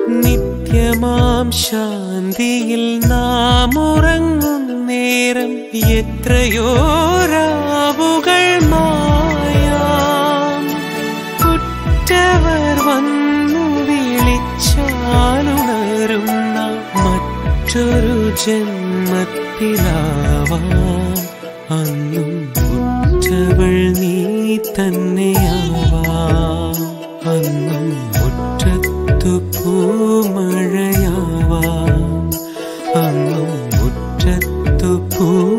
നിത്യമാം ശാന്തിയിൽ നാം ഉറങ്ങും നേരം എത്രയോ രാവുകൾ മായാം കുറ്റവർ വന്നു വിളിച്ചാലുണരുന്ന മറ്റൊരു ജന്മത്തിലാവാം അന്നും ഉറ്റവൾ നീ തന്നെയാവാം അന്നും മുറ്റത്തു പൂമഴയാവാം അന്നും മുറ്റത്തു പൂ